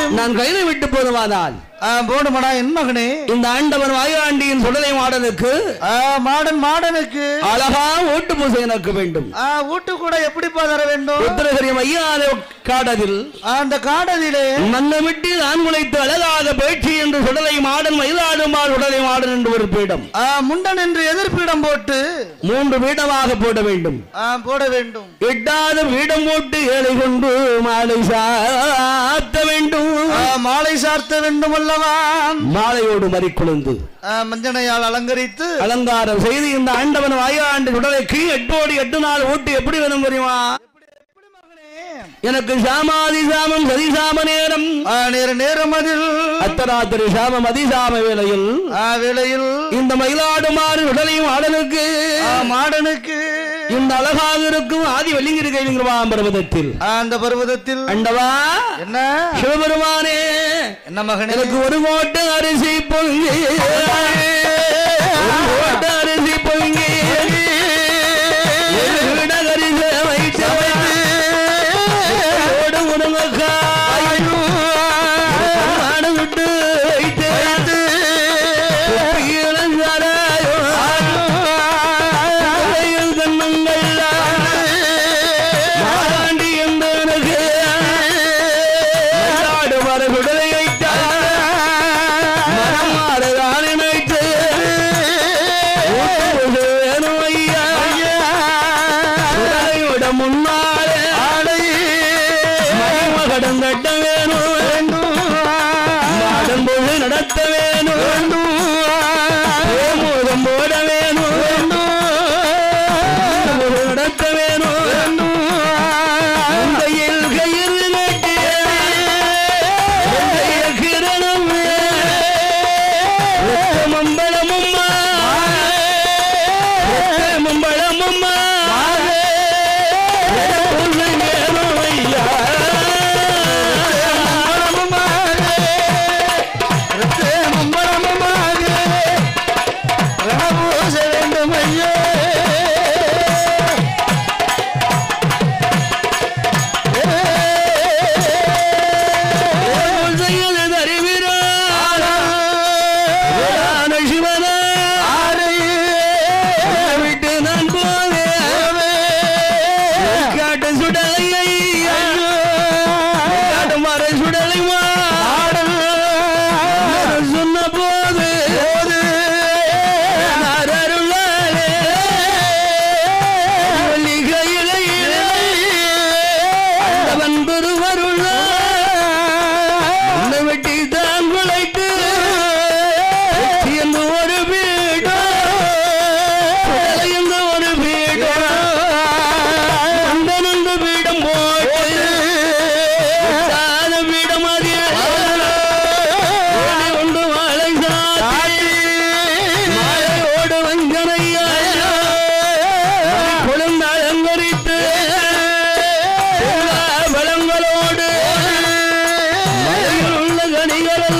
நான் கைது விட்டு போதுமானால் ஆ, போடுமடா என் மகனே இந்த ஆண்டவன் வாயுஆண்டியின் சுடலை மாடனுக்கு ஆ, மாடன் மாடனுக்கு அழகா ஓட்டு பூசை எனக்கு வேண்டும் ஆ, வீட்டு கூட எப்படிப்பா தர வேண்டும் உத்தரகிரி மையாத காடதில் ஆ, அந்த காடதிலே மன்னமிட்டு நான் முளைத்து அழகாத பேச்சு என்று சுடலை மாடன் மயிலாடுமால் உடலை மாடன் என்று ஒரு பீடம் ஆ, முண்டன் என்று எதிர்ப்பிடம் போட்டு மூன்று பீடமாக போட வேண்டும் ஆ, போட வேண்டும் எட்டாவது பீடம் போட்டு ஏழை கொண்டு மாலை சாத்த வேண்டும் ஆ, மாலை சார்த்த வேண்டும் அல்லவா மாலையோடு மறிக்குழுந்து ஆ, மஞ்சனையால் அலங்கரித்து அலங்காரம் செய்து இந்த ஆண்டவன் வாயாண்டு உடலைக்கு எட்டோடு எட்டு நாள் ஓட்டு எப்படி வேணும் தெரியுமா எப்படி மகனே எனக்கு சாமாதி சாமம் சதிசாம நேரம் ஆ, நேர நேரம் அதில் அத்தராத்திரி சாமம் அதிசாம வேளையில் ஆ, வேளையில் இந்த மயிலாடுமாறு உடலையும் ஆடலுக்கு ஆ, மாடனுக்கு இந்த அழகாக இருக்கும் ஆதி வெள்ளிங்கிருக்கைங்கிறவாம் பர்வதத்தில் ஆ, அந்த பர்வதத்தில் அண்டவா என்ன சிவபெருமானே என்ன மகனே எனக்கு ஒரு கோட்டை அரிசி பொங்கி ஒரு கோட்டை அரிசி பொங்கி ஒரு விடகரிச வைத்து ஓடு முருங்கக்காய் மாடு விட்டு வைத்து இளஞ்சாராயம் தலையில் கண்ணங்கள் மாறாண்டி என்பவனுக்கு மயிலாடு மர சுடலை வைத்தார் மனம் மாறுதான் நினைத்து ஊட்டுவது வேணும் ஐயா சுடலையோட முன்னாலே மகிமகடம் கட்ட வேணும் மாடம் பொழு நடத்த வேணும் மோதம் போட வேணும் நடத்த வேணும் கையில் கயிறு நட்டு கிரணம் மம்பளமும்மா மம்பளமும்மா வேண்டும் ஐயே விட்டு நான் போவேன் காட்டு சுடலை காட்டு மர சுடலை சொன்ன போது நான் அருளாலே கையிலே ஆண்டவன் பெருவருள உன்னை வெட்டி தான் குலைத்து என்று ஒரு பீடம் என்று ஒரு பீடம் அந்தனந்து பீடம் போட்டு விட்டாத பீடம் அது ஓடி கொண்டு மாலை சாத்தி மாலையோடு வஞ்சனையா குழந்தை அலங்கரித்து எல்லா பலங்களோடு மலையில் உள்ள கனிகள்